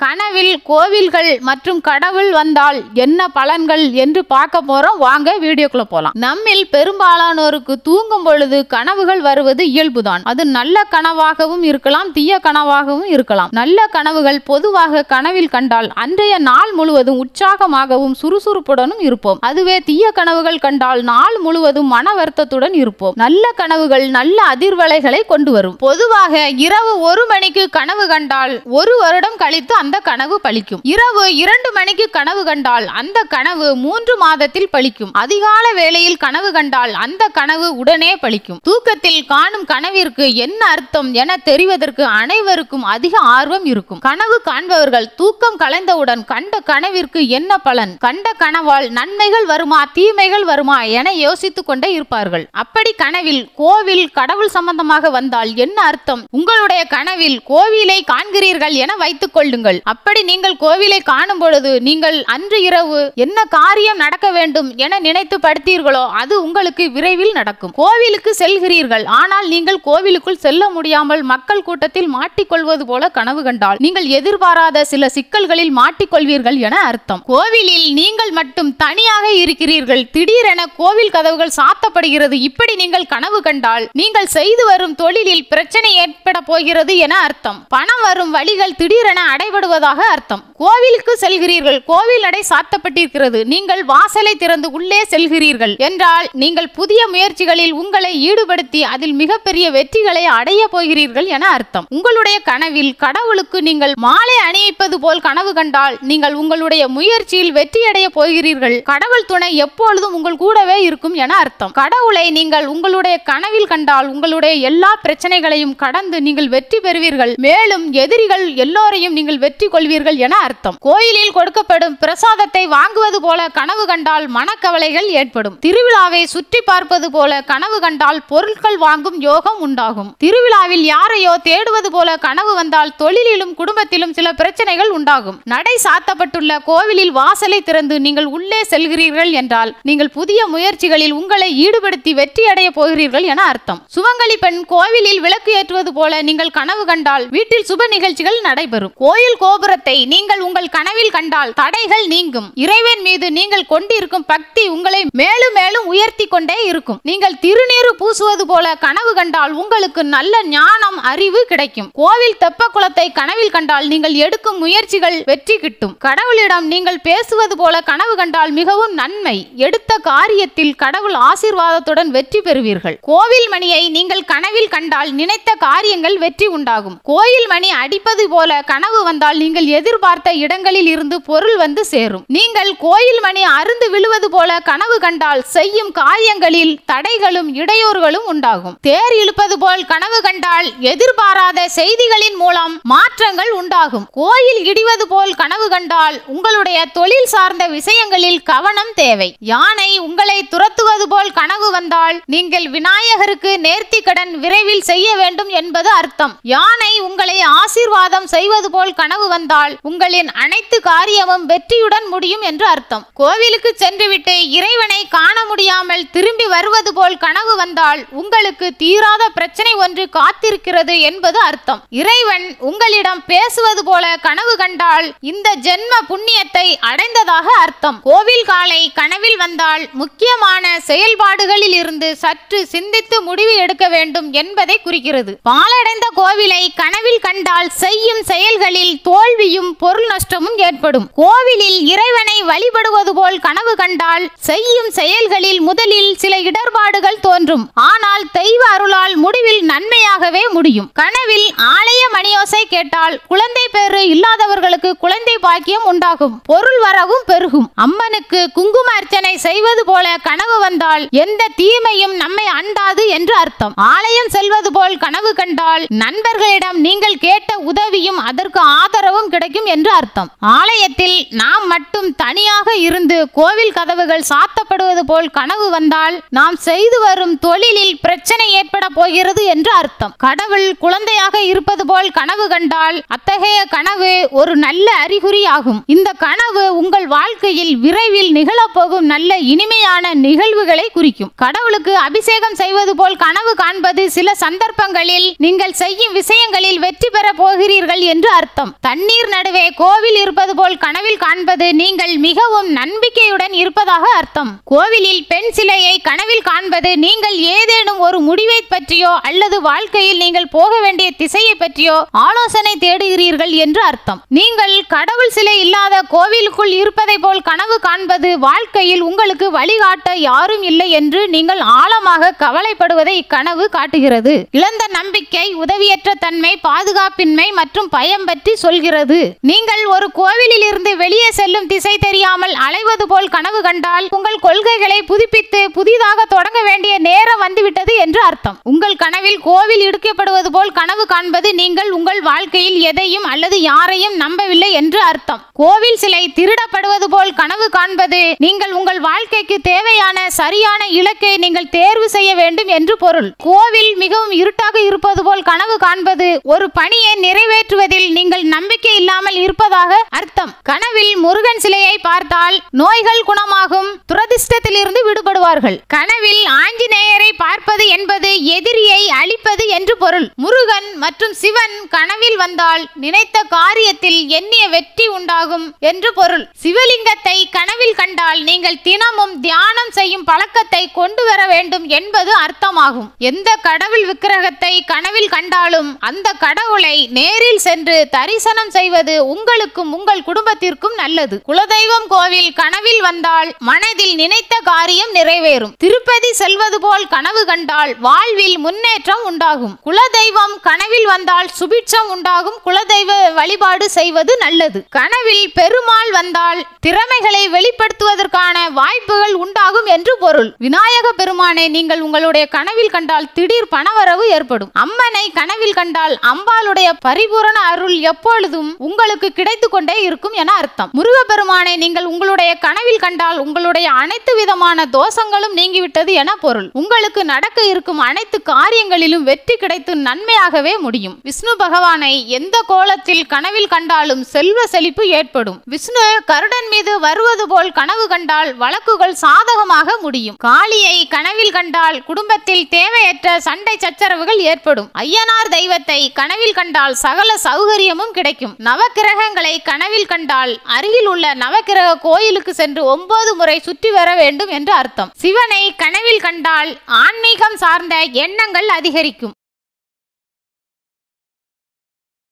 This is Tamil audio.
கனவில் கோவில்கள் மற்றும் கடவுள் வந்தால் என்ன பலன்கள் என்று பார்க்க போறோம் வாங்க வீடியோக்குள்ள போலாம் நம்மில் பெரும்பாலானோருக்கு தூங்கும் பொழுது கனவுகள் வருவது இயல்புதான் அது நல்ல கனவாகவும் இருக்கலாம் தீய கனவாகவும் இருக்கலாம் நல்ல கனவுகள் பொதுவாக கனவில் கண்டால் அன்றைய நாள் முழுவதும் உற்சாகமாகவும் சுறுசுறுப்புடனும் இருப்போம் அதுவே தீய கனவுகள் கண்டால் நாள் முழுவதும் மன வருத்தத்துடன் இருப்போம் நல்ல கனவுகள் நல்ல அதிர்வலைகளை கொண்டு வரும் பொதுவாக இரவு ஒரு மணிக்கு கனவு கண்டால் ஒரு வருடம் கழித்து அந்த கனவு பலிக்கும் இரவு இரண்டு மணிக்கு கனவு கண்டால் அந்த கனவு மூன்று மாதத்தில் பலிக்கும் அதிகால வேளையில் கனவு கண்டால் அந்த கனவு உடனே பலிக்கும் தூக்கத்தில் காணும் கனவிற்கு என்ன அர்த்தம் என தெரிவதற்கு அனைவருக்கும் அதிக ஆர்வம் இருக்கும் கனவு காண்பவர்கள் தூக்கம் கலைந்தவுடன் கண்ட கனவிற்கு என்ன பலன் கண்ட கனவால் நன்மைகள் வருமா தீமைகள் வருமா என யோசித்துக் கொண்டே இருப்பார்கள் அப்படி கனவில் கோவில் கடவுள் சம்பந்தமாக வந்தால் என்ன அர்த்தம் உங்களுடைய கனவில் கோவிலை காண்கிறீர்கள் என வைத்துக் கொள்ளுங்கள் அப்படி நீங்கள் கோவிலை காணும் பொழுது நீங்கள் அன்று இரவு என்ன காரியம் நடக்க வேண்டும் என நினைத்து படுத்தீர்களோ அது உங்களுக்கு விரைவில் நடக்கும் கோவிலுக்கு செல்கிறீர்கள் ஆனால் நீங்கள் கோவிலுக்குள் செல்ல முடியாமல் மக்கள் கூட்டத்தில் மாட்டிக்கொள்வது போல கனவு கண்டால் நீங்கள் எதிர்பாராத சில சிக்கல்களில் மாட்டிக்கொள்வீர்கள் என அர்த்தம் கோவிலில் நீங்கள் மட்டும் தனியாக இருக்கிறீர்கள் திடீரென கோவில் கதவுகள் சாத்தப்படுகிறது இப்படி நீங்கள் கனவு கண்டால் நீங்கள் செய்து வரும் தொழிலில் பிரச்சனை ஏற்பட போகிறது என அர்த்தம் பணம் வரும் வழிகள் திடீரென அடைபடுவதாக அர்த்தம் கோவிலுக்கு செல்கிறீர்கள் கோவில் நடை சாத்தப்பட்டிருக்கிறது நீங்கள் வாசலை திறந்து உள்ளே செல்கிறீர்கள் என்றால் நீங்கள் புதிய முயற்சிகளில் உங்களை ஈடுபடுத்தி அதில் மிகப்பெரிய வெற்றிகளை அடைய போகிறீர்கள் என அர்த்தம் உங்களுடைய கனவில் கடவுளுக்கு நீங்கள் மாலை அணிவிப்பது போல் கனவு கண்டால் நீங்கள் உங்களுடைய முயற்சியில் வெற்றியடைய போகிறீர்கள் கடவுள் துணை எப்பொழுதும் உங்கள் கூடவே இருக்கும் என அர்த்தம் கடவுளை நீங்கள் உங்களுடைய கனவில் கண்டால் உங்களுடைய எல்லா பிரச்சனைகளையும் கடந்து நீங்கள் வெற்றி பெறுவீர்கள் மேலும் எதிரிகள் எல்லோரையும் நீங்கள் வெற்றி கொள்வீர்கள் என அர்த்தம் கோயிலில் கொடுக்கப்படும் பிரசாதத்தை வாங்குவது போல கனவு கண்டால் மனக்கவலைகள் ஏற்படும் திருவிழாவை சுற்றி பார்ப்பது போல கனவு கண்டால் பொருட்கள் வாங்கும் யோகம் உண்டாகும் திருவிழாவில் யாரையோ தேடுவது போல கனவு வந்தால் தொழிலிலும் குடும்பத்திலும் சில பிரச்சனைகள் உண்டாகும் நடை சாத்தப்பட்டுள்ள கோவிலில் வாசலை திறந்து நீங்கள் உள்ளே செல்கிறீர்கள் என்றால் நீங்கள் புதிய முயற்சிகளில் உங்களை ஈடுபடுத்தி வெற்றி அடைய போகிறீர்கள் என அர்த்தம் சுமங்கலி பெண் கோவிலில் விளக்கு ஏற்றுவது போல நீங்கள் கனவு கண்டால் வீட்டில் சுப நிகழ்ச்சிகள் நடைபெறும் கோயில் கோபுரத்தை நீங்கள் உங்கள் கனவில் கண்டால் தடைகள் நீங்கும் இறைவன் மீது நீங்கள் கொண்டிருக்கும் பக்தி உங்களை மேலும் மேலும் உயர்த்தி கொண்டே இருக்கும் நீங்கள் திருநீறு பூசுவது போல கனவு கண்டால் உங்களுக்கு நல்ல ஞானம் அறிவு கிடைக்கும் கோவில் தெப்ப குளத்தை கனவில் கண்டால் நீங்கள் எடுக்கும் முயற்சிகள் வெற்றி கிட்டும் கடவுளிடம் நீங்கள் பேசுவது போல கனவு கண்டால் மிகவும் நன்மை எடுத்த காரியத்தில் கடவுள் ஆசீர்வாதத்துடன் வெற்றி பெறுவீர்கள் கோவில் மணியை நீங்கள் கனவில் கண்டால் நினைத்த காரியங்கள் வெற்றி உண்டாகும் கோயில் மணி அடிப்பது போல கனவு வந்தால் நீங்கள் எதிர்பார்த்த இடங்களில் இருந்து பொருள் வந்து சேரும் நீங்கள் கோயில் மணி அருந்து விழுவது போல கனவு கண்டால் செய்யும் காரியங்களில் தடைகளும் இடையூறுகளும் உண்டாகும் தேர் இழுப்பது போல் கனவு கண்டால் எதிர்பாராத செய்திகளின் மூலம் மாற்றங்கள் உண்டாகும் கோயில் இடிவது போல் கனவு கண்டால் உங்களுடைய தொழில் சார்ந்த விஷயங்களில் கவனம் தேவை யானை உங்களை துரத்துவது போல் கனவு வந்தால் நீங்கள் விநாயகருக்கு நேர்த்தி கடன் விரைவில் செய்ய வேண்டும் என்பது அர்த்தம் யானை உங்களை ஆசீர்வாதம் செய்வது போல் கனவு வந்தால் உங்களின் அனைத்து காரியமும் வெற்றியுடன் முடியும் என்று அர்த்தம் கோவிலுக்கு சென்றுவிட்டு இறைவனை காண முடியாமல் திரும்பி வருவது போல் கனவு வந்தால் உங்களுக்கு தீராத பிரச்சனை ஒன்று காத்திருக்கிறது என்பது அர்த்தம் இறைவன் உங்களிடம் பேசுவது போல கனவு கண்டால் இந்த ஜென்ம புண்ணியத்தை அடைந்ததாக அர்த்தம் கோவில் காலை கனவில் வந்தால் முக்கியமான செயல்பாடுகளில் இருந்து சற்று சிந்தித்து முடிவு எடுக்க வேண்டும் என்பதை குறிக்கிறது பாலடைந்த கோவிலை கனவில் கண்டால் செய்யும் செயல்களில் தோல்வியும் பொருள் நஷ்டமும் ஏற்படும் கோவிலில் இறைவனை வழிபடுவது போல் கனவு கண்டால் செய்யும் செயல்களில் முதலில் சில இடர்பாடுகள் தோன்றும் ஆனால் தெய்வ அருளால் முடிவில் நன்மையாகவே முடியும் கனவில் ஆலய மணியோசை கேட்டால் குழந்தை பேறு இல்லாதவர்களுக்கு குழந்தை பாக்கியம் உண்டாகும் பொருள் வரவும் பெருகும் அம்மனுக்கு குங்கும அர்ச்சனை செய்வது போல கனவு வந்தால் எந்த தீமையும் நம்மை அண்டாது என்று அர்த்தம் ஆலயம் செல்வது போல் கனவு கண்டால் நண்பர்களிடம் நீங்கள் கேட்ட உதவியும் அதற்கு ஆதரவும் கிடைக்கும் என்று அர்த்தம் ஆலயத்தில் நாம் மட்டும் தனியாக இருந்து கோவில் கதவுகள் சாத்தப்படுவது போல் கனவு வந்தால் நாம் செய்து வரும் தொழிலில் பிரச்சனை ஏற்பட போகிறது என்று அர்த்தம் கடவுள் குழந்தையாக இருப்பது போல் கனவு கண்டால் அத்தகைய கனவு ஒரு நல்ல அறிகுறி ஆகும் இந்த கனவு உங்கள் வாழ்க்கையில் விரைவில் நிகழப்போகும் நல்ல இனிமையான நிகழ்வுகளை குறிக்கும் கடவுளுக்கு அபிஷேகம் செய்வது போல் கனவு காண்பது சில சந்தர்ப்பங்களில் நீங்கள் செய்யும் விஷயங்களில் வெற்றி பெற போகிறீர்கள் என்று அர்த்தம் தண்ணீர் தண்ணீர் நடுவே கோவில் இருப்பது போல் கனவில் காண்பது நீங்கள் மிகவும் நம்பிக்கையுடன் இருப்பதாக அர்த்தம் கோவிலில் பெண் சிலையை கனவில் காண்பது நீங்கள் ஏதேனும் ஒரு முடிவை பற்றியோ அல்லது வாழ்க்கையில் நீங்கள் போக வேண்டிய திசையை பற்றியோ ஆலோசனை தேடுகிறீர்கள் என்று அர்த்தம் நீங்கள் கடவுள் சிலை இல்லாத கோவிலுக்குள் இருப்பதை போல் கனவு காண்பது வாழ்க்கையில் உங்களுக்கு வழிகாட்ட யாரும் இல்லை என்று நீங்கள் ஆழமாக கவலைப்படுவதை இக்கனவு காட்டுகிறது இழந்த நம்பிக்கை உதவியற்ற தன்மை பாதுகாப்பின்மை மற்றும் பயம் பற்றி சொல்கிறது நீங்கள் ஒரு கோவிலில் இருந்து வெளியே செல்லும் திசை தெரியாமல் அலைவது போல் கனவு கண்டால் உங்கள் கொள்கைகளை புதுப்பித்து புதிதாக தொடங்க வேண்டிய நேரம் வந்துவிட்டது என்று அர்த்தம் உங்கள் கனவில் கோவில் இடிக்கப்படுவது போல் கனவு காண்பது நீங்கள் உங்கள் வாழ்க்கையில் எதையும் அல்லது யாரையும் நம்பவில்லை என்று அர்த்தம் கோவில் சிலை திருடப்படுவது போல் கனவு காண்பது நீங்கள் உங்கள் வாழ்க்கைக்கு தேவையான சரியான இலக்கை நீங்கள் தேர்வு செய்ய வேண்டும் என்று பொருள் கோவில் மிகவும் இருட்டாக இருப்பது போல் கனவு காண்பது ஒரு பணியை நிறைவேற்றுவதில் நீங்கள் நம்பிக்கை இல்லாமல் இருப்பதாக அர்த்தம் கனவில் முருகன் சிலையை பார்த்தால் நோய்கள் குணமாகும் துரதிர்ஷ்டத்திலிருந்து விடுபடுவார்கள் கனவில் ஆஞ்சநேயரை பார்ப்பது என்பது எதிரியை அழிப்பது என்று பொருள் முருகன் மற்றும் சிவன் கனவில் வந்தால் நினைத்த காரியத்தில் எண்ணிய வெற்றி உண்டாகும் என்று பொருள் சிவலிங்கத்தை கனவில் கண்டால் நீங்கள் தினமும் தியானம் செய்யும் பழக்கத்தை கொண்டு வர வேண்டும் என்பது அர்த்தமாகும் எந்த கடவுள் விக்கிரகத்தை கனவில் கண்டாலும் அந்த கடவுளை நேரில் சென்று தரிசனம் செய்வது உங்களுக்கும் உங்கள் குடும்பத்திற்கும் நல்லது குலதெய்வம் கோவில் கனவில் வந்தால் மனதில் நினைத்த காரியம் நிறைவேறும் திருப்பதி செல்வது போல் கனவு கண்டால் வாழ்வில் முன்னேற்றம் உண்டாகும் குலதெய்வம் கனவில் வந்தால் சுபிட்சம் உண்டாகும் குலதெய்வ வழிபாடு செய்வது நல்லது கனவில் பெருமாள் வந்தால் திறமைகளை வெளிப்படுத்துவதற்கான வாய்ப்புகள் உண்டாகும் என்று பொருள் விநாயக பெருமானை நீங்கள் உங்களுடைய கனவில் கண்டால் திடீர் பணவரவு ஏற்படும் அம்மனை கனவில் கண்டால் அம்பாளுடைய பரிபூரண அருள் எப்பொழுதும் உங்களுக்கு கிடைத்து கொண்டே இருக்கும் என அர்த்தம் முருகப்பெருமானை நீங்கள் உங்களுடைய கனவில் கண்டால் உங்களுடைய அனைத்து விதமான தோஷங்களும் நீங்கிவிட்டது என பொருள் உங்களுக்கு நடக்க இருக்கும் அனைத்து காரியங்களிலும் வெற்றி கிடைத்து நன்மையாகவே முடியும் விஷ்ணு பகவானை எந்த கோலத்தில் கனவில் கண்டாலும் செல்வ செழிப்பு ஏற்படும் விஷ்ணு கருடன் மீது வருவது போல் கனவு கண்டால் வழக்குகள் சாதகமாக முடியும் காளியை கனவில் கண்டால் குடும்பத்தில் தேவையற்ற சண்டை சச்சரவுகள் ஏற்படும் ஐயனார் தெய்வத்தை கனவில் கண்டால் சகல சௌகரியமும் கிடைக்கும் நவக்கிரகங்களை கனவில் கண்டால் அருகில் உள்ள நவக்கிரக கோயிலுக்கு சென்று ஒன்பது முறை சுற்றி வர வேண்டும் என்று அர்த்தம் சிவனை கனவில் கண்டால் ஆன்மீகம் சார்ந்த எண்ணங்கள் அதிகரிக்கும்